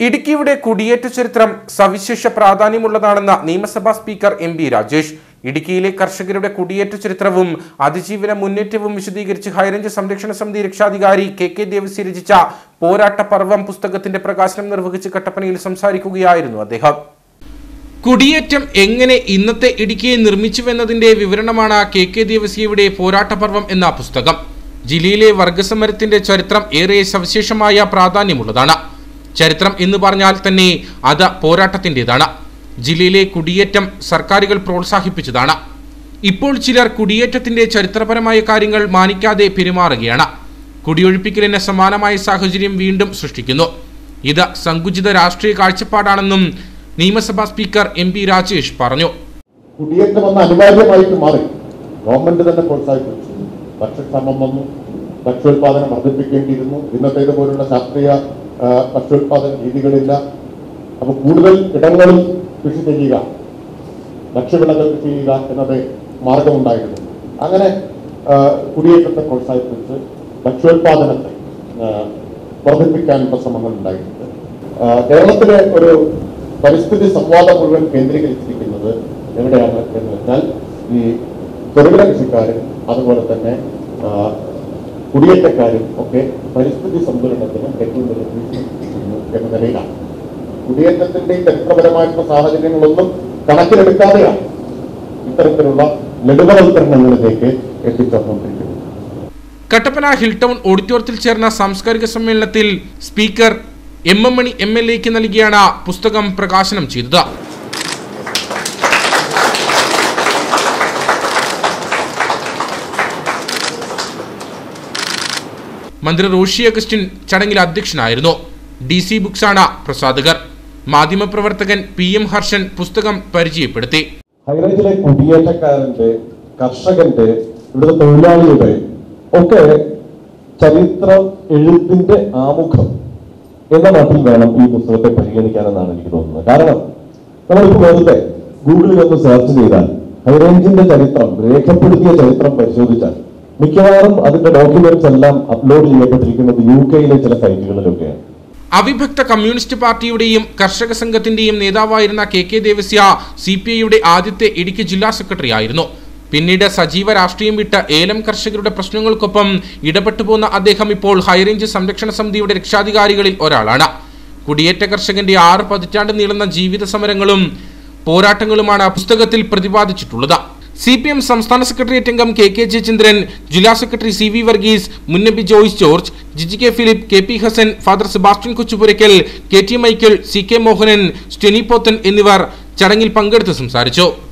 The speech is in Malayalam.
ഇടുക്കിയുടെ കുടിയേറ്റ ചരിത്രം സവിശേഷ പ്രാധാന്യമുള്ളതാണെന്ന് നിയമസഭാ സ്പീക്കർ എം ബി രാജേഷ് ഇടുക്കിയിലെ കർഷകരുടെ കുടിയേറ്റ ചരിത്രവും അതിജീവന മുന്നേറ്റവും വിശദീകരിച്ച് ഹൈറേഞ്ച് സംരക്ഷണ സമിതി രക്ഷാധികാരി കെ കെ ദേവസി രചിച്ച പോരാട്ട പർവം പുസ്തകത്തിന്റെ പ്രകാശനം നിർവഹിച്ച് കട്ടപ്പനയിൽ സംസാരിക്കുകയായിരുന്നു അദ്ദേഹം കുടിയേറ്റം എങ്ങനെ ഇന്നത്തെ ഇടുക്കിയെ നിർമ്മിച്ചുവെന്നതിന്റെ വിവരണമാണ് കെ കെ ദേവസിയുടെ പോരാട്ടപർവം എന്ന പുസ്തകം ജില്ലയിലെ വർഗസമരത്തിന്റെ ചരിത്രം ഏറെ സവിശേഷമായ പ്രാധാന്യമുള്ളതാണ് ചരിത്രം എന്ന് പറഞ്ഞാൽ തന്നെ അത് പോരാട്ടത്തിൻ്റെതാണ് ജില്ലയിലെ കുടിയേറ്റം സർക്കാരുകൾ പ്രോത്സാഹിപ്പിച്ചതാണ് ഇപ്പോൾ ചിലർ കുടിയേറ്റത്തിന്റെ ചരിത്രപരമായ കാര്യങ്ങൾ മാനിക്കാതെ പെരുമാറുകയാണ് കുടിയൊഴിപ്പിക്കലിന് സമാനമായ സാഹചര്യം വീണ്ടും സൃഷ്ടിക്കുന്നു ഇത് സങ്കുചിത രാഷ്ട്രീയ കാഴ്ചപ്പാടാണെന്നും നിയമസഭാ സ്പീക്കർ എം പി രാജേഷ് പറഞ്ഞു കുടിയേറ്റം വന്ന് അനിവാര്യമായിട്ട് മാറി ഗവൺമെന്റ് തന്നെ പ്രോത്സാഹിപ്പിച്ചു ഭക്ഷ്യക്ഷാമം വന്നു ഭക്ഷ്യോത്പാദനം വർദ്ധിപ്പിക്കേണ്ടിയിരുന്നു ഇന്നത്തേത് പോലുള്ള ശാസ്ത്രീയ ആ, ഭക്ഷ്യോത്പാദന രീതികളില്ല അപ്പൊ കൂടുതൽ ഇടങ്ങളിൽ കൃഷി ചെയ്യുക ഭക്ഷ്യവിളകൾ കൃഷി ചെയ്യുക എന്നത് മാർഗമുണ്ടായിരുന്നു അങ്ങനെ ആ, കുടിയേറ്റത്തെ പ്രോത്സാഹിപ്പിച്ച് ഭക്ഷ്യോത്പാദനത്തെ ആ, വർദ്ധിപ്പിക്കാനുള്ള ശ്രമങ്ങൾ ഉണ്ടായിട്ടുണ്ട് ആ, കേരളത്തിലെ ഒരു പരിസ്ഥിതി സംവാദം മുഴുവൻ കേന്ദ്രീകരിച്ചിരിക്കുന്നത് എവിടെയാണ് എന്ന് വെച്ചാൽ ഈ ചെറുകിട കൃഷിക്കാരും അതുപോലെ തന്നെ ആ, കുടിയേറ്റക്കാരും ഒക്കെ പരിസ്ഥിതി സന്തുലനത്തിന് ഏറ്റവും വലിയ ഭീഷണി സൃഷ്ടിക്കുന്നു എന്ന നിലയിലാണ് കുടിയേറ്റത്തിന്റെ ഈ ചരിത്രപരമായിട്ടുള്ള സാഹചര്യങ്ങളൊന്നും കണക്കിലെടുക്കാതെയാണ് ഇത്തരത്തിലുള്ള ലളിതവൽക്കരണങ്ങളിലേക്ക് എത്തിച്ചേർന്നുകൊണ്ടിരിക്കുന്നത് കട്ടപ്പന ഹിൽടൗൺ ഓഡിറ്റോറിയത്തിൽ ചേർന്ന സാംസ്കാരിക സമ്മേളനത്തിൽ speaker M M Mani M L എക്ക് നൽകിയാണ് പുസ്തകം പ്രകാശനം ചെയ്തത് മന്ത്രി റോഷി അഗസ്റ്റിൻ ചടങ്ങിൽ അധ്യക്ഷനായിരുന്നു ഡി സി ബുക്സാണ് പ്രസാധകർ മാധ്യമപ്രവർത്തകൻ പി എം ഹർഷൻ പുസ്തകം പരിചയപ്പെടുത്തി ഹൈറേഞ്ചിലെ കുടിയേറ്റക്കാരന്റെ കർഷകന്റെ ഇവിടുത്തെ തൊഴിലാളിയുടെ ഒക്കെ ചരിത്രം എഴുത്തിന്റെ ആമുഖം എന്ന മട്ടിൽ വേണം ഈ പുസ്തകത്തെ പരിഗണിക്കാനെന്നാണ് എനിക്ക് തോന്നുന്നത് കാരണം നമ്മളിപ്പോൾ വെറുതെ ഗൂഗിളിൽ ഒന്ന് സെർച്ച് ചെയ്താൽ ഹൈറേഞ്ചിന്റെ ചരിത്രം രേഖപ്പെടുത്തിയ ചരിത്രം പരിശോധിച്ചാൽ മിക്കവാറും അതിന്റെ ഡോക്യുമെന്റ്സ് എല്ലാം അപ്ലോഡ് ചെയ്യപ്പെട്ടിരിക്കുന്നത് യു കെയിലെ ചില സൈറ്റുകളിലൊക്കെയാണ് അവിഭക്ത കമ്മ്യൂണിസ്റ്റ് പാർട്ടിയുടെയും കർഷക സംഘത്തിന്റെയും നേതാവായിരുന്ന K K Devasya C P ഐയുടെ ആദ്യത്തെ ഇടുക്കി ജില്ലാ സെക്രട്ടറി ആയിരുന്നു പിന്നീട് സജീവ രാഷ്ട്രീയം വിട്ട ഏലം കർഷകരുടെ പ്രശ്നങ്ങൾക്കൊപ്പം ഇടപെട്ടു പോന്ന അദ്ദേഹം ഇപ്പോൾ ഹൈറേഞ്ച് സംരക്ഷണ സമിതിയുടെ രക്ഷാധികാരികളിൽ ഒരാളാണ് കുടിയേറ്റ കർഷകന്റെ ആറ് പതിറ്റാണ്ട് നീളുന്ന ജീവിത സമരങ്ങളും പോരാട്ടങ്ങളുമാണ് പുസ്തകത്തിൽ പ്രതിപാദിച്ചിട്ടുള്ളത് സി പി എം സംസ്ഥാന സെക്രട്ടേറിയറ്റ് അംഗം കെ കെ ജയചന്ദ്രൻ ജില്ലാ സെക്രട്ടറി സി വി വർഗീസ് മുന്നബി Joyce George Giji K Philip K P Hassan father Sebastian Kochupurackal K T Michael C K Mohanan Steny Pothan എന്നിവർ ചടങ്ങിൽ പങ്കെടുത്ത് സംസാരിച്ചു